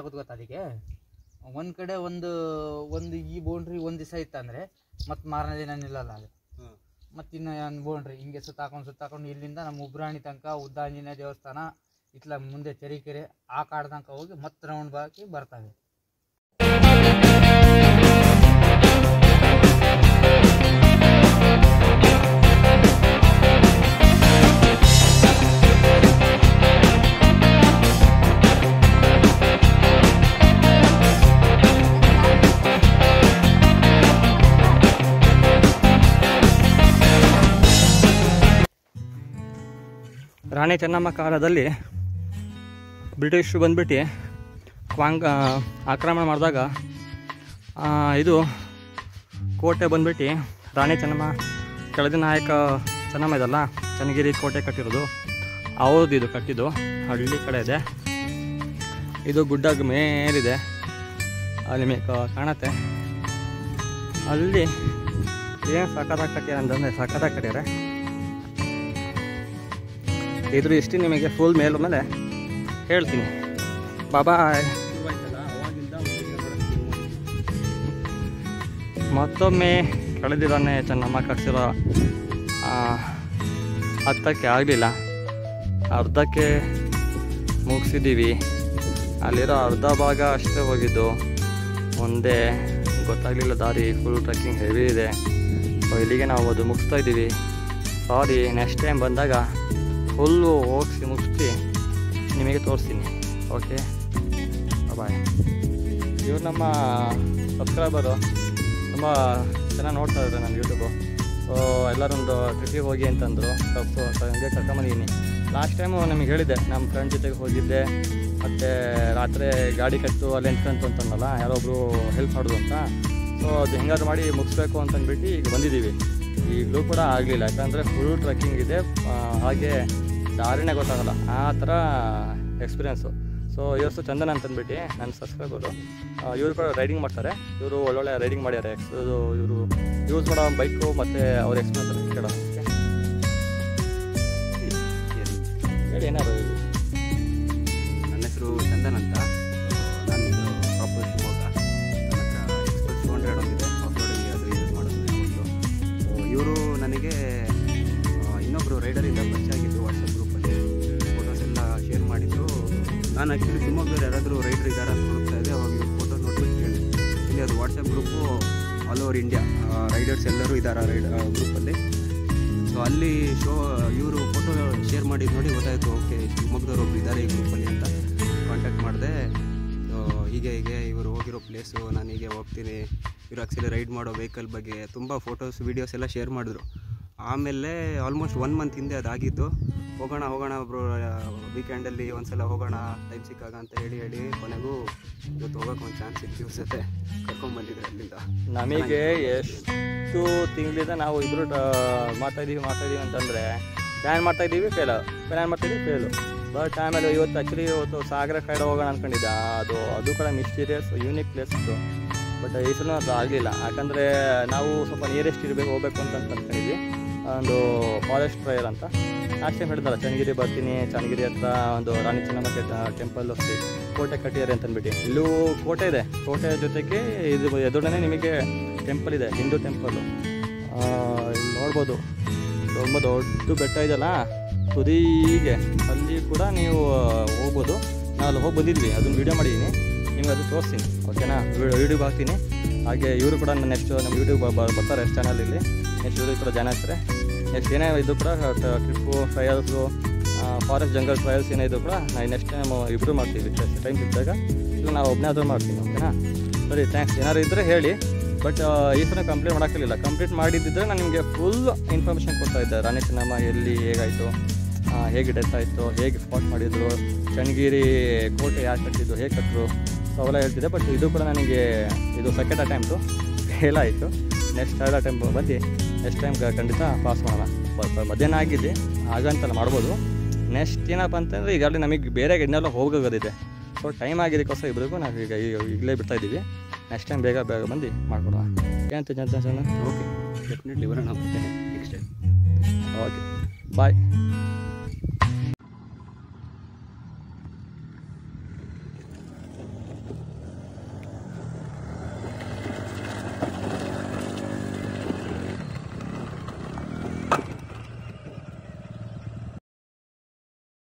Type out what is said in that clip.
ಏನಾಗುತ್ತೆ ಗೊತ್ತಾ ಅದಕ್ಕೆ ಒಂದು ಕಡೆ ಒಂದು ಒಂದು ಈ ಬೌಂಡ್ರಿ ಒಂದು ದಿವಸ ಇತ್ತಂದರೆ ಮತ್ತು ಮಾರನೇ ದಿನ ನಿಲ್ಲಲ್ಲ ಅದು ಹ್ಮ್. ಮತ್ತು ಇನ್ನು ಒಂದು ಬೌಂಡ್ರಿ ಹಿಂಗೆ ಸುತ್ತಾಕೊಂಡು ಸುತ್ತಾಕೊಂಡು ಇಲ್ಲಿಂದ ನಮ್ಮ ಉಬ್ರಾಣಿ ತನಕ ಉದ್ದಾಂಜನೇಯ ದೇವಸ್ಥಾನ ಇತ್ಲ ಮುಂದೆ ಚರಿಕೆರೆ ಆ ಕಾಡು ತನಕ ಹೋಗಿ ಮತ್ತೆ ರೌಂಡ್ ಬಾಕಿ ಬರ್ತವೆ ರಾಣಿ ಚೆನ್ನಮ್ಮ ಕಾಲದಲ್ಲಿ ಬ್ರಿಟಿಷರು ಬಂದ್ಬಿಟ್ಟು ಕ್ವಾಂಗ್ ಆ, ಆಕ್ರಮಣ ಮಾಡಿದಾಗ ಆ, ಇದು ಕೋಟೆ ಬಂದ್ಬಿಟ್ಟು ರಾಣಿ ಚೆನ್ನಮ್ಮ ಕೆಳದಿ ನಾಯಕ ಚೆನ್ನಮ್ಮ ಇದಲ್ಲ ಚನ್ನಗಿರಿ ಕೋಟೆ ಕಟ್ಟಿರೋದು ಅವ್ರದ್ದು ಇದು ಕಟ್ಟಿದ್ದು ಹಳ್ಳಿ ಕಡೆ ಇದೆ ಇದು ಗುಡ್ಡ ಮೇಲಿದೆ ಅಲ್ಲಿ ಮೇ ಕ- ಕಾಣತ್ತೆ ಅಲ್ಲಿ ಏನು ಸಖತ್ತಾಗಿ ಕಟ್ಟ್ಯಾರ ಅಂತಂದರೆ ಸಖತ್ತಾಗಿ ಕಟ್ಟ್ಯಾರೆ ಇದ್ರ ಇಷ್ಟು ನಿಮಗೆ ಫುಲ್ ಮೇಲ್ ಮೇಲೆ ಹೇಳ್ತೀನಿ ಬಾಬಾಯ್ ಮತ್ತೊಮ್ಮೆ ಕಳೆದಿದ್ದಾನೆ ಚೆನ್ನಮ್ಮ ಕಟ್ಸಿರೋ ಆ, ಹತ್ತಕ್ಕೆ ಆಗಲಿಲ್ಲ ಅರ್ಧಕ್ಕೆ ಮುಗಿಸಿದ್ದೀವಿ ಅಲ್ಲಿರೋ ಅರ್ಧ ಭಾಗ ಅಷ್ಟೇ ಹೋಗಿದ್ದು ಮುಂದೆ ಗೊತ್ತಾಗಲಿಲ್ಲ ದಾರಿ ಫುಲ್ ಟ್ರೆಕ್ಕಿಂಗ್ ಹೆವಿ ಇದೆ ಸೊ ಇಲ್ಲಿಗೆ ನಾವು ಅದು ಮುಗಿಸ್ತಾ ಇದ್ದೀವಿ ಸಾರಿ ನೆಕ್ಸ್ಟ್ ಟೈಮ್ ಬಂದಾಗ ಫುಲ್ಲು ಹೋಗಿಸಿ ಮುಗಿಸಿ ನಿಮಗೆ ತೋರಿಸ್ತೀನಿ ಓಕೆ ಬಾಯ್ ಇವ್ರು ನಮ್ಮ ಸಬ್ಸ್ಕ್ರೈಬರು ತುಂಬ ಚೆನ್ನಾಗಿ ನೋಡ್ತಾ ಇದ್ದಾರೆ ನನ್ನ ಯೂಟ್ಯೂಬು ಸೊ ಎಲ್ಲರೊಂದು ಟ್ರಿಪ್ಪಿಗೆ ಹೋಗಿ ಅಂತಂದರು ಸೊ ಹಂಗೆ ಕರ್ಕೊಂಬಂದಿದ್ದೀನಿ ಲಾಸ್ಟ್ ಟೈಮು ನಮಗೆ ಹೇಳಿದ್ದೆ ನಮ್ಮ ಫ್ರೆಂಡ್ ಜೊತೆಗೆ ಹೋಗಿದ್ದೆ ಮತ್ತು ರಾತ್ರಿ ಗಾಡಿ ಕಟ್ಟು ಅಲ್ಲಿ ಎಂಟ್ಕಂತು ಅಂತಂದಲ್ಲ ಯಾರೊಬ್ಬರು ಹೆಲ್ಪ್ ಮಾಡೋದು ಅಂತ ಸೊ ಅದು ಹೆಂಗಾದ್ರು ಮಾಡಿ ಮುಗಿಸ್ಬೇಕು ಅಂತಂದ್ಬಿಟ್ಟು ಈಗ ಬಂದಿದ್ದೀವಿ ಈಗಲೂ ಕೂಡ ಆಗಲಿಲ್ಲ ಯಾಕಂದರೆ ಫುಲ್ ಟ್ರೆಕ್ಕಿಂಗ್ ಇದೆ ಆ, ಹಾಗೆ ದಾರಿನೇ ಗೊತ್ತಾಗಲ್ಲ ಆ ಥರ ಎಕ್ಸ್ಪೀರಿಯೆನ್ಸು ಸೊ ಇವರು ಚಂದನ್ ಅಂತಂದ್ಬಿಟ್ಟು ನನ್ನ ಸಬ್ಸ್ಕ್ರೈಬರು ಇವರು ಕೂಡ ರೈಡಿಂಗ್ ಮಾಡ್ತಾರೆ ಇವರು ಒಳ್ಳೊಳ್ಳೆ ರೈಡಿಂಗ್ ಮಾಡ್ಯಾರೆ ಇದು ಇವರು ಯೂಸ್ ಮಾಡೋ ಬೈಕು ಮತ್ತು ಅವ್ರ ಎಕ್ಸ್ಪೀರಿಯನ್ಸ್ ಕೇಳೋ ಹೇಳಿ ಏನಾದ್ರು ಇದು ನನ್ನ ಹೆಸರು ಚಂದನ್ ಅಂತ ನಾನು ಇದು ಪ್ರಾಪರ್ ಶಿವಮೊಗ್ಗ ನನ್ನ ಹತ್ರ ಎಕ್ಸ್ಪ್ರೆಸ್ ಟು ಹಂಡ್ರೆಡ್ ಒಂದಿದೆ ಆಫ್ ರೋಡಿಂಗ್ ಅದು ಯೂಸ್ ಮಾಡೋದು ಯಾವಾಗಲೂ ಸೊ ಇವರು ನನಗೆ ಆ, ಇನ್ನೊಬ್ಬರು ರೈಡರಿಂದ ಪರಿಚಯ ಆಗಿದ್ದು ವಾಟ್ಸಪ್ ಗ್ರೂಪಲ್ಲಿ ಫೋಟೋಸ್ ಎಲ್ಲ ಶೇರ್ ಮಾಡಿದ್ರು ನಾನು ಆ್ಯಕ್ಚುಲಿ ಶಿವಮೊಗ್ಗದಲ್ಲಿ ಯಾರಾದರೂ ರೈಡರ್ ಇದ್ದಾರೆ ಅಂತ ಹುಡುಕ್ತಾ ಇದ್ದೆ ಅವಾಗ ಇವ್ರು ಫೋಟೋ ನೋಡ್ಬಿಟ್ಟು ಕೇಳಿ ಇಲ್ಲಿ ಅದು WhatsApp group all over India riders ಎಲ್ಲರೂ ಇದ್ದಾರೆ ರೈಡ್ ಗ್ರೂಪಲ್ಲಿ ಸೊ ಅಲ್ಲಿ ಶೋ ಇವರು ಫೋಟೋ ಶೇರ್ ಮಾಡಿದ್ದು ನೋಡಿ ಗೊತ್ತಾಯಿತು ಓಕೆ ಶಿವಮೊಗ್ಗದವ್ರು ಒಬ್ರು ಇದ್ದಾರೆ ಈ ಗ್ರೂಪಲ್ಲಿ ಅಂತ ಕಾಂಟ್ಯಾಕ್ಟ್ ಮಾಡಿದೆ ಸೊ ಹೀಗೆ ಹೀಗೆ ಇವರು ಹೋಗಿರೋ ಪ್ಲೇಸು ನಾನು ಹೀಗೆ ಹೋಗ್ತೀನಿ ಇವರು ಆ್ಯಕ್ಚುಲಿ ರೈಡ್ ಮಾಡೋ ವೆಹಿಕಲ್ ಬಗ್ಗೆ ತುಂಬ ಫೋಟೋಸ್ ವೀಡಿಯೋಸ್ ಎಲ್ಲ ಶೇರ್ ಮಾಡಿದ್ರು ಆಮೇಲೆ ಆಲ್ಮೋಸ್ಟ್ ಒನ್ ಮಂತ್ ಹಿಂದೆ ಅದಾಗಿತ್ತು ಹೋಗೋಣ ಹೋಗೋಣ ಒಬ್ಬರು ವೀಕೆಂಡಲ್ಲಿ ಒಂದ್ಸಲ ಹೋಗೋಣ ಟೈಮ್ ಸಿಕ್ಕಾಗ ಅಂತ ಹೇಳಿ ಹೇಳಿ ಕೊನೆಗೂ ಇವತ್ತು ಹೋಗೋಕೆ ಒಂದು ಚಾನ್ಸ್ ಸಿಕ್ತು ಇವ್ರ ಜೊತೆ ಕರ್ಕೊಂಡ್ಬಂದಿದ್ದೆ ಅಲ್ಲಿಂದ ನಮಗೆ ಎಷ್ಟು ತಿಂಗಳಿಂದ ನಾವು ಇಬ್ಬರು ಮಾತಾಡೀವಿ ಮಾತಾಡೀವಿ ಅಂತಂದರೆ ಪ್ಲ್ಯಾನ್ ಮಾಡ್ತಾ ಇದ್ದೀವಿ ಫೇಲ್ ಪ್ಲ್ಯಾನ್ ಮಾಡ್ತಾಯಿದ್ದೀವಿ ಫೇಲು ಬಟ್ ಆಮೇಲೆ ಇವತ್ತು ಆ್ಯಕ್ಚುಲಿ ಇವತ್ತು ಸಾಗರ ಕಡೆ ಹೋಗೋಣ ಅಂದ್ಕೊಂಡಿದ್ದೆ ಅದು ಅದು ಕೂಡ ಮಿಸ್ಟೀರಿಯಸ್ ಯೂನಿಕ್ ಪ್ಲೇಸ್ ಇತ್ತು ಬಟ್ ಈ ಸಲ ಅದು ಆಗಲಿಲ್ಲ ಯಾಕಂದರೆ ನಾವು ಸ್ವಲ್ಪ ನಿಯರೆಸ್ಟ್ ಇರಬೇಕು ಹೋಗ್ಬೇಕು ಅಂತ ಅಂದ್ಕೊಂಡಿದ್ವಿ ಒಂದು ಫಾರೆಸ್ಟ್ ಟ್ರಯಲ್ ಅಂತ ಲಾಸ್ಟ್ ಟೈಮ್ ಹೇಳಿದ್ನಲ್ಲ ಚನ್ನಗಿರಿ ಬರ್ತೀನಿ ಚನ್ನಗಿರಿ ಹತ್ರ ಒಂದು ರಾಣಿ ಚೆನ್ನಮ್ಮ ಟೆಂಪಲ್ ಹೋಗ್ತಿ ಕೋಟೆ ಕಟ್ಟಿದ್ದಾರೆ ಅಂತ ಅಂದ್ಬಿಟ್ಟು ಇಲ್ಲೂ ಕೋಟೆ ಇದೆ ಕೋಟೆ ಜೊತೆಗೆ ಇದು ಎದುರನೇ ನಿಮಗೆ ಟೆಂಪಲ್ ಇದೆ ಹಿಂದೂ ಟೆಂಪಲ್ಲು ಇಲ್ಲಿ ನೋಡ್ಬೋದು ತುಂಬ ದೊಡ್ಡ ಬೆಟ್ಟ ಇದೆಯಲ್ಲ ತುದಿಗೆ ಅಲ್ಲಿ ಕೂಡ ನೀವು ಹೋಗ್ಬೋದು ನಾನು ಅಲ್ಲಿ ಹೋಗಿ ಬಂದಿದ್ವಿ ಅದನ್ನು ವೀಡಿಯೋ ಮಾಡಿದ್ದೀನಿ ನಿಮ್ಗೆ ಅದು ತೋರಿಸ್ತೀನಿ ಓಕೆನಾ ಯೂಟ್ಯೂಬ್ ಹಾಕ್ತೀನಿ ಹಾಗೆ ಇವರು ಕೂಡ ನನ್ನ ನೆಕ್ಸ್ಟ್ ನಮ್ಮ ಯೂಟ್ಯೂಬ್ ಬರ್ತಾರೆ ಚಾನಲಲ್ಲಿ ನೆಕ್ಸ್ಟ್ ಇವರು ಕೂಡ ಜಾಯ್ನ್ ಆಗ್ತಾರೆ ನೆಕ್ಸ್ಟ್ ಏನೇ ಇದು ಕೂಡ trip trails forest jungle trails ಏನೇ ಇದು ಕೂಡ ನಾವು ನೆಕ್ಸ್ಟ್ ಟೈಮ್ ಇಬ್ಬರು ಮಾಡ್ತೀವಿ ಟೈಮ್ ಸಿಕ್ಕಿದಾಗ ಇಲ್ಲ ನಾವು ಒಬ್ಬನೇ ಆದರೂ ಮಾಡ್ತೀನಿ ಓಕೆನಾ ಸರಿ ಥ್ಯಾಂಕ್ಸ್ ಏನಾದ್ರು ಇದ್ದರೆ ಹೇಳಿ ಬಟ್ ಈ ಸಲ ಕಂಪ್ಲೀಟ್ ಮಾಡೋಕ್ಕಾಗಲಿಲ್ಲ ಕಂಪ್ಲೀಟ್ ಮಾಡಿದ್ದಿದ್ರೆ ನಾನು ನಿಮಗೆ ಫುಲ್ ಇನ್ಫಾರ್ಮೇಷನ್ ಕೊಡ್ತಾ ಇದ್ದೆ ರಾಣಿ ಚೆನ್ನಮ್ಮ ಎಲ್ಲಿ ಹೇಗಾಯಿತು ಆ, ಹೇಗೆ ಡೆತ್ ಆಯಿತು ಹೇಗೆ ಸ್ಪಾಟ್ ಮಾಡಿದ್ರು ಚನ್ನಗಿರಿ ಕೋಟೆ ಯಾರು ಕಟ್ಟಿದ್ದು ಹೇಗೆ ಕಟ್ಟರು ಸೊ ಅವೆಲ್ಲ ಹೇಳ್ತಿದ್ದೆ ಬಟ್ ಇದು ಕೂಡ ನನಗೆ ಇದು ಸೆಕೆಂಡ್ ಅಟೆಂಪ್ಟು ಫೇಲ್ ಆಯಿತು ನೆಕ್ಸ್ಟ್ ಥರ್ಡ್ ಅಟೆಂಪ್ ಬಂದು ನೆಕ್ಸ್ಟ್ ಟೈಮ್ ಖಂಡಿತ ಪಾಸ್ ಮಾಡೋಣ ಬ- ಬ- ಮಧ್ಯಾಹ್ನ ಆಗಿದ್ದೆ ಹಾಗಂತಲ್ಲ ಮಾಡ್ಬೋದು ನೆಕ್ಸ್ಟ್ ಏನಪ್ಪ ಅಂತಂದರೆ ಈಗಾಗಲೇ ನಮಗೆ ಬೇರೆ ಇನ್ನೆಲ್ಲ ಹೋಗೋದಿದೆ ಸೊ ಟೈಮ್ ಆಗಿದ್ದಕ್ಕೋಸ್ಕರ ಇಬ್ಬರಿಗೂ ನಾವು ಈಗ ಈಗ ಈಗಲೇ ಬಿಡ್ತಾ ಇದ್ದೀವಿ ನೆಕ್ಸ್ಟ್ ಟೈಮ್ ಬೇಗ ಬೇಗ ಬಂದು ಮಾಡ್ಕೊಡೋಣ ಏನಂತ ಜನ ಓಕೆ ಡೆಫಿನೆಟ್ಲಿ ಬರೋಣ ಮತ್ತೆ ನೆಕ್ಸ್ಟ್ ಟೈಮ್ ಓಕೆ ಬಾಯ್